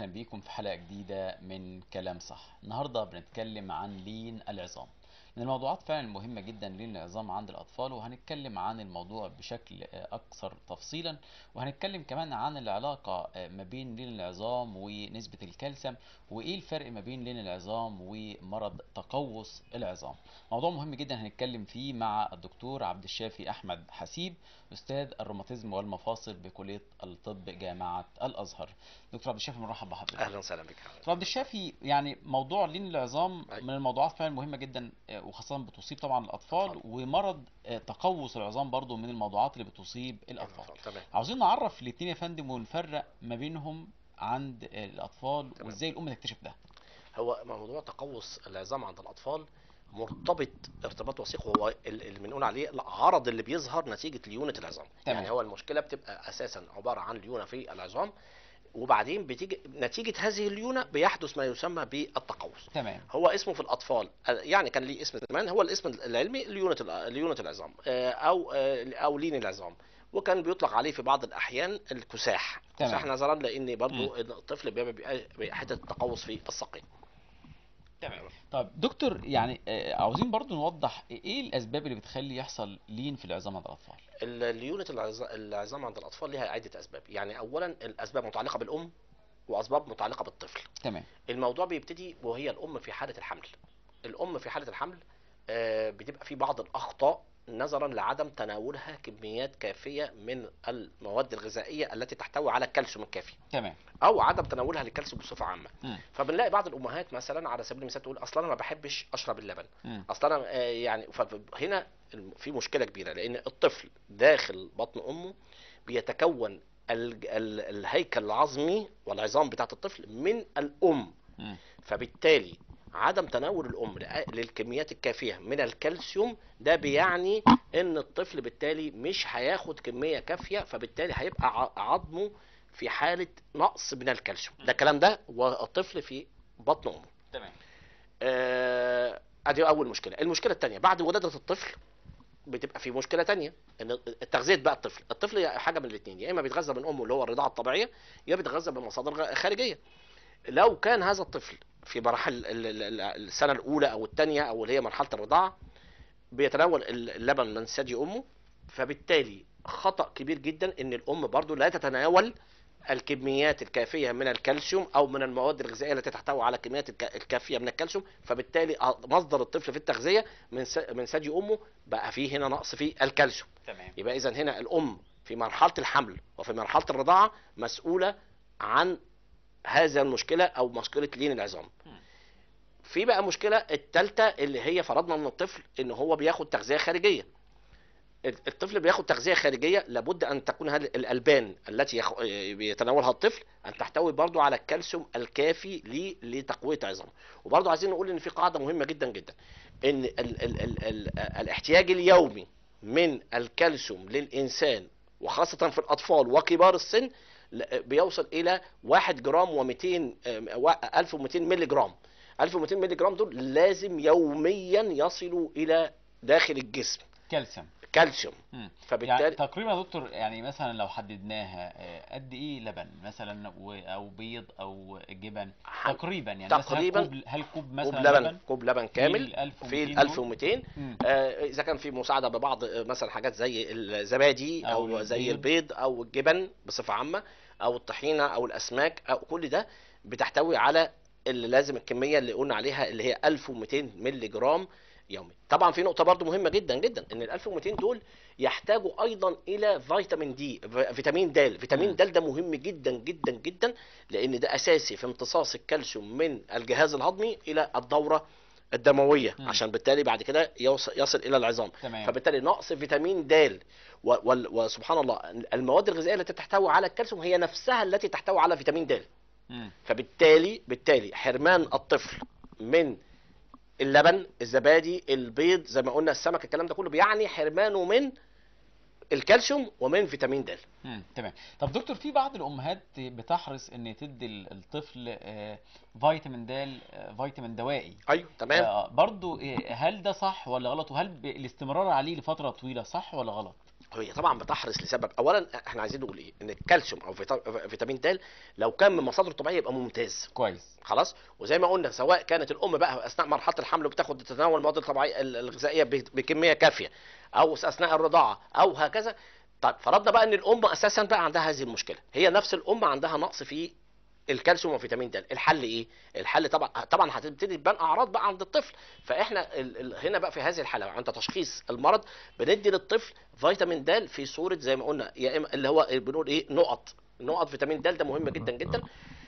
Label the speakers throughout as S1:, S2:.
S1: اهلا بيكم في حلقه جديده من كلام صح النهارده بنتكلم عن لين العظام من الموضوعات فعلا مهمة جدا لين العظام عند الأطفال وهنتكلم عن الموضوع بشكل أكثر تفصيلا وهنتكلم كمان عن العلاقة ما بين لين العظام ونسبة الكالسيوم وإيه الفرق ما بين لين العظام ومرض تقوس العظام موضوع مهم جدا هنتكلم فيه مع الدكتور عبد الشافي أحمد حسيب أستاذ الروماتيزم والمفاصل بكلية الطب جامعة الأزهر دكتور عبد الشافي مرحبا بحضرتك
S2: اهلا وسهلا بك
S1: دكتور عبد الشافي يعني موضوع لين العظام
S2: أي.
S1: من الموضوعات فعلا مهمه جدا آه، وخاصه بتصيب طبعا الاطفال
S2: طبعاً.
S1: ومرض آه، تقوس العظام برضو من الموضوعات اللي بتصيب الاطفال
S2: تمام
S1: عاوزين نعرف الاثنين يا فندم ونفرق ما بينهم عند آه، الاطفال
S2: تمام.
S1: وازاي الام تكتشف ده
S2: هو موضوع تقوس العظام عند الاطفال مرتبط ارتباط وثيق وهو ال- اللي بنقول عليه العرض اللي بيظهر نتيجه ليونه العظام
S1: تمام.
S2: يعني هو المشكله بتبقى اساسا عباره عن ليونه في العظام وبعدين بتيجي نتيجه هذه الليونه بيحدث ما يسمى بالتقوس
S1: تمام
S2: هو اسمه في الاطفال يعني كان ليه اسم زمان هو الاسم العلمي ليونه الع- ليونه العظام آه، او آه، او لين العظام وكان بيطلق عليه في بعض الاحيان الكساح
S1: تمام.
S2: كساح نظرا لان برضو الطفل بيبقى بيبقى حته تقوس في الساقين
S1: تمام طب دكتور يعني آه، عاوزين برضو نوضح ايه الاسباب اللي بتخلي يحصل لين في العظام عند الاطفال
S2: ال- ليونه العظ- العظام عند الاطفال لها عده اسباب يعني اولا الاسباب متعلقه بالام واسباب متعلقه بالطفل
S1: تمام
S2: الموضوع بيبتدي وهي الام في حاله الحمل الام في حاله الحمل آه، بتبقى في بعض الاخطاء نظرا لعدم تناولها كميات كافيه من المواد الغذائيه التي تحتوي على الكالسيوم الكافي
S1: تمام
S2: او عدم تناولها للكالسيوم بصفه عامه
S1: مم.
S2: فبنلاقي بعض الامهات مثلا على سبيل المثال تقول اصلا انا ما بحبش اشرب اللبن
S1: مم.
S2: اصلا أنا، آه، يعني فهنا الم- في مشكله كبيره لان الطفل داخل بطن امه بيتكون ال- ال- الهيكل العظمي والعظام بتاعت الطفل من الام
S1: مم.
S2: فبالتالي عدم تناول الام لأ- للكميات الكافيه من الكالسيوم ده بيعني ان الطفل بالتالي مش هياخد كميه كافيه فبالتالي هيبقى ع- عظمه في حاله نقص من الكالسيوم ده الكلام ده والطفل في بطن امه
S1: تمام
S2: آه، ادي اول مشكله المشكله الثانيه بعد ولاده الطفل بتبقى في مشكله تانية ان تغذيه بقى الطفل الطفل حاجه من الاثنين يا اما بيتغذى من امه اللي هو الرضاعه الطبيعيه يا بيتغذى من مصادر غ- خارجيه لو كان هذا الطفل في مراحل ال- ال- ال- السنه الاولى او الثانيه او اللي هي مرحله الرضاعه بيتناول ال- اللبن من ثدي امه فبالتالي خطا كبير جدا ان الام برضو لا تتناول الكميات الكافيه من الكالسيوم او من المواد الغذائيه التي تحتوي على كميات الك- الكافيه من الكالسيوم فبالتالي مصدر الطفل في التغذيه من س- من ثدي امه بقى فيه هنا نقص في الكالسيوم
S1: تمام
S2: يبقى اذا هنا الام في مرحله الحمل وفي مرحله الرضاعه مسؤوله عن هذا المشكله او مشكله لين العظام
S1: مم.
S2: في بقى مشكله الثالثه اللي هي فرضنا من الطفل ان هو بياخد تغذيه خارجيه الطفل بياخد تغذيه خارجيه لابد ان تكون هذه الالبان التي يخ... بيتناولها الطفل ان تحتوي برضو على الكالسيوم الكافي ل... لتقويه عظامه وبرضو عايزين نقول ان في قاعده مهمه جدا جدا ان ال... ال... ال... ال... الاحتياج اليومي من الكالسيوم للانسان وخاصه في الاطفال وكبار السن ل- بيوصل الى 1 جرام و200 1200 مللي جرام 1200 مللي جرام دول لازم يوميا يصلوا الى داخل الجسم
S1: كالسيوم
S2: كالسيوم
S1: مم.
S2: فبالتالي
S1: يعني تقريبا يا دكتور يعني مثلا لو حددناها آه، قد ايه لبن مثلا و- او بيض او جبن
S2: ح-
S1: تقريبا يعني
S2: تقريباً
S1: مثلا كوب هل كوب
S2: كوب
S1: مثلا
S2: لبن
S1: لبن
S2: كوب لبن
S1: في
S2: كامل
S1: ال 1200
S2: في
S1: دول؟
S2: ال 1200
S1: مم.
S2: آه، اذا كان في مساعده ببعض آه، مثلا حاجات زي الزبادي
S1: أو
S2: او زي
S1: البيض.
S2: البيض او الجبن بصفه عامه او الطحينه او الاسماك او كل ده بتحتوي على اللي لازم الكميه اللي قلنا عليها اللي هي 1200 مللي جرام يومي طبعا في نقطه برضو مهمه جدا جدا ان ال 1200 دول يحتاجوا ايضا الى فيتامين دي ف- فيتامين د فيتامين
S1: مم.
S2: د ده مهم جدا جدا جدا لان ده اساسي في امتصاص الكالسيوم من الجهاز الهضمي الى الدوره الدمويه
S1: مم.
S2: عشان بالتالي بعد كده يوصل, يصل الى العظام
S1: تمام
S2: فبالتالي نقص فيتامين د و- وال- وسبحان الله المواد الغذائيه التي تحتوي على الكالسيوم هي نفسها التي تحتوي على فيتامين د
S1: مم.
S2: فبالتالي بالتالي حرمان الطفل من اللبن الزبادي البيض زي ما قلنا السمك الكلام ده كله بيعني حرمانه من الكالسيوم ومن فيتامين د
S1: مم. تمام طب دكتور في بعض الامهات بتحرص ان تدي ال- الطفل آه، فيتامين د آه، فيتامين دوائي
S2: ايوه تمام
S1: آه، برضو آه، هل ده صح ولا غلط وهل ب- الاستمرار عليه لفترة طويلة صح ولا غلط
S2: هي طبعا بتحرص لسبب اولا احنا عايزين نقول ايه ان الكالسيوم او فيتا- فيتامين د لو كان من مصادره الطبيعيه يبقى ممتاز
S1: كويس
S2: خلاص وزي ما قلنا سواء كانت الام بقى اثناء مرحله الحمل بتاخد تتناول المواد الطبيعيه ال- الغذائيه ب- بكميه كافيه او اثناء الرضاعه او هكذا طيب فرضنا بقى ان الام اساسا بقى عندها هذه المشكله هي نفس الام عندها نقص في الكالسيوم وفيتامين د الحل ايه الحل طبعا طبعا هتبتدي تبان اعراض بقى عند الطفل فاحنا ال... ال... هنا بقى في هذه الحاله عند تشخيص المرض بندي للطفل فيتامين د في صوره زي ما قلنا يا اما اللي هو بنقول ايه نقط نقط فيتامين د ده مهم جدا جدا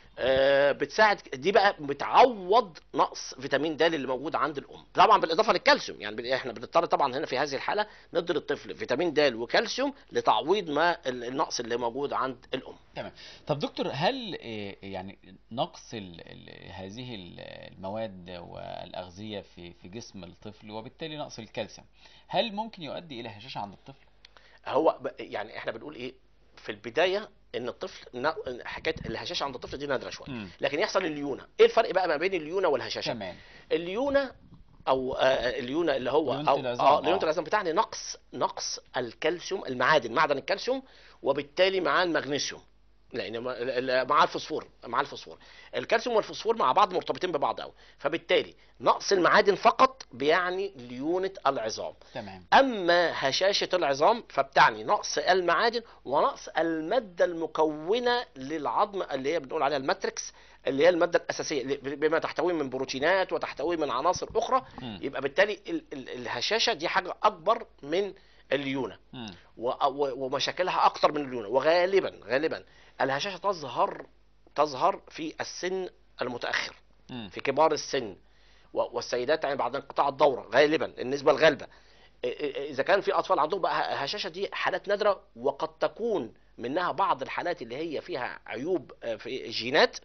S2: آه، بتساعد دي بقى بتعوض نقص فيتامين د اللي موجود عند الام طبعا بالاضافه للكالسيوم يعني بن- احنا بنضطر طبعا هنا في هذه الحاله ندي للطفل فيتامين د وكالسيوم لتعويض ما ال- النقص اللي موجود عند الام
S1: تمام طب دكتور هل آه، يعني نقص ال ال هذه ال- المواد والأغذية في في جسم الطفل وبالتالي نقص الكالسيوم هل ممكن يؤدي إلى هشاشة عند الطفل؟
S2: هو ب- يعني احنا بنقول ايه في البدايه ان الطفل ن- حكايه الهشاشه عند الطفل دي نادره شويه
S1: مم.
S2: لكن يحصل الليونه ايه الفرق بقى ما بين الليونه والهشاشه
S1: تمام
S2: الليونه او آه، الليونه اللي هو
S1: ليونة
S2: او
S1: العظام،
S2: اه
S1: آه.
S2: ليونه العظام بتاعني نقص نقص الكالسيوم المعادن معدن الكالسيوم وبالتالي معاه المغنيسيوم لان ما- ال- ال- معاه الفوسفور معاه الفوسفور الكالسيوم والفوسفور مع بعض مرتبطين ببعض قوي فبالتالي نقص المعادن فقط بيعني ليونه العظام
S1: تمام
S2: اما هشاشه العظام فبتعني نقص المعادن ونقص الماده المكونه للعظم اللي هي بنقول عليها الماتريكس اللي هي الماده الاساسيه اللي بما تحتويه من بروتينات وتحتويه من عناصر اخرى
S1: مم.
S2: يبقى بالتالي ال- ال- الهشاشه دي حاجه اكبر من الليونه
S1: مم.
S2: و- و- ومشاكلها اكتر من الليونه وغالبا غالبا الهشاشه تظهر تظهر في السن المتاخر
S1: مم.
S2: في كبار السن و- والسيدات يعني بعد انقطاع الدوره غالبا النسبه الغالبه إ- إ- اذا كان في اطفال عندهم بقى هشاشه دي حالات نادره وقد تكون منها بعض الحالات اللي هي فيها عيوب آه، في الجينات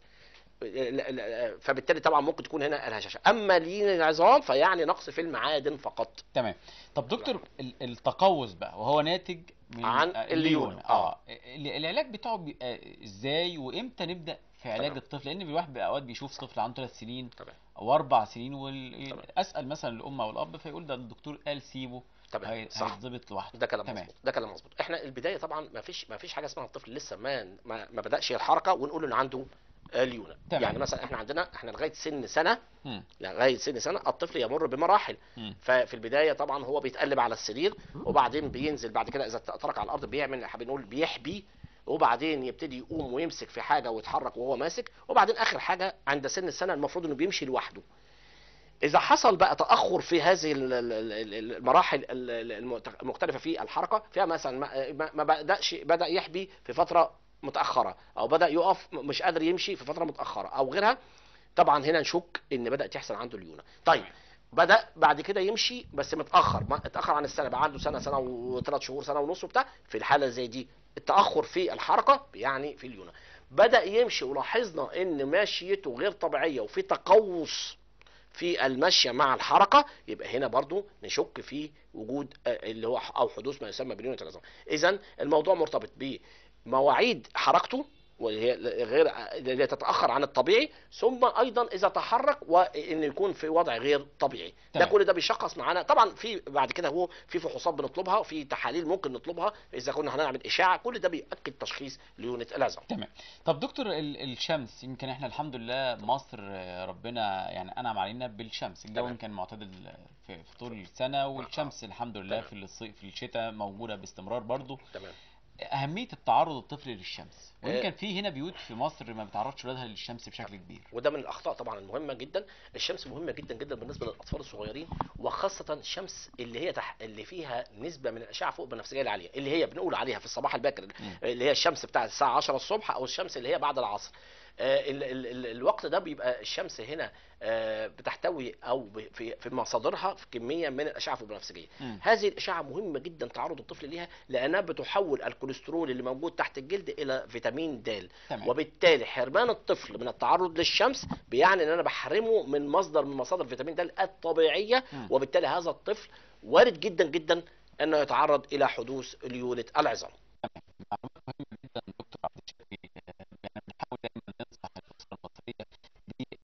S2: لا- لا- فبالتالي طبعا ممكن تكون هنا الهشاشه اما لين العظام فيعني نقص في المعادن فقط
S1: تمام طب دكتور ال- التقوس بقى وهو ناتج من
S2: عن
S1: آه،
S2: الليونة.
S1: اه ال- العلاج بتاعه بيبقى ازاي وامتى نبدا في علاج
S2: تمام.
S1: الطفل لان الواحد بقى اوقات بيشوف طفل عنده ثلاث سنين
S2: تمام
S1: او اربع سنين
S2: تمام.
S1: واسال مثلا الام او الاب فيقول ده الدكتور قال سيبه
S2: تمام
S1: هي-
S2: صح
S1: هيتظبط لوحده
S2: ده كلام
S1: تمام.
S2: مظبوط ده كلام مظبوط احنا البدايه طبعا ما فيش ما فيش حاجه اسمها الطفل لسه ما ما, ما بداش الحركه ونقول ان عنده آه، ليونه
S1: تمام.
S2: يعني مثلا احنا عندنا احنا لغايه سن سنه
S1: مم.
S2: لغايه سن سنه الطفل يمر بمراحل
S1: مم.
S2: ففي البدايه طبعا هو بيتقلب على السرير وبعدين بينزل بعد كده اذا ترك على الارض بيعمل بنقول بيحبي وبعدين يبتدي يقوم ويمسك في حاجه ويتحرك وهو ماسك وبعدين اخر حاجه عند سن السنه المفروض انه بيمشي لوحده اذا حصل بقى تاخر في هذه ال- ال- ال- المراحل ال- ال- المت- المختلفه في الحركه فيها مثلا ما- ما ما بداش بدا يحبي في فتره متاخره او بدا يقف مش قادر يمشي في فتره متاخره او غيرها طبعا هنا نشك ان بدات يحصل عنده ليونه طيب بدا بعد كده يمشي بس متاخر ما اتاخر عن السنه بقى عنده سنه سنه وثلاث شهور سنه ونص وبتاع في الحاله زي دي التاخر في الحركه يعني في الليونه بدا يمشي ولاحظنا ان ماشيته غير طبيعيه وفي تقوس في المشي مع الحركه يبقى هنا برضو نشك في وجود آه، اللي هو او حدوث ما يسمى بليونه العظام اذا الموضوع مرتبط بمواعيد حركته وهي غير اللي تتاخر عن الطبيعي ثم ايضا اذا تحرك وان يكون في وضع غير طبيعي ده
S1: تمام.
S2: كل ده بيشخص معانا طبعا في بعد كده هو في فحوصات بنطلبها في تحاليل ممكن نطلبها اذا كنا هنعمل اشاعه كل ده بياكد تشخيص ليونه العظام
S1: تمام طب دكتور ال- الشمس يمكن احنا الحمد لله مصر آه، ربنا يعني انعم علينا بالشمس الجو
S2: تمام.
S1: كان معتدل في, في طول السنه والشمس الحمد لله
S2: تمام.
S1: في الصيف في الشتاء موجوده باستمرار برضو
S2: تمام
S1: اهميه التعرض الطفل للشمس
S2: آه.
S1: ويمكن في هنا بيوت في مصر ما بتعرضش ولادها للشمس بشكل كبير
S2: وده من الاخطاء طبعا المهمه جدا الشمس مهمه جدا جدا بالنسبه للاطفال الصغيرين وخاصه الشمس اللي هي تح... اللي فيها نسبه من الاشعه فوق بنفسجيه العاليه اللي هي بنقول عليها في الصباح الباكر اللي هي الشمس بتاعه الساعه 10 الصبح او الشمس اللي هي بعد العصر آه، ال- ال- ال- الوقت ده بيبقى الشمس هنا آه، بتحتوي او ب- في في مصادرها في كميه من الاشعه فوق البنفسجيه
S1: مم.
S2: هذه الاشعه مهمه جدا تعرض الطفل ليها لانها بتحول الكوليسترول اللي موجود تحت الجلد الى فيتامين د
S1: تمام
S2: وبالتالي حرمان الطفل من التعرض للشمس بيعني ان انا بحرمه من مصدر من مصادر فيتامين د الطبيعيه
S1: مم.
S2: وبالتالي هذا الطفل وارد جدا جدا انه يتعرض الى حدوث ليونه العظام
S1: معلومات مهمه جدا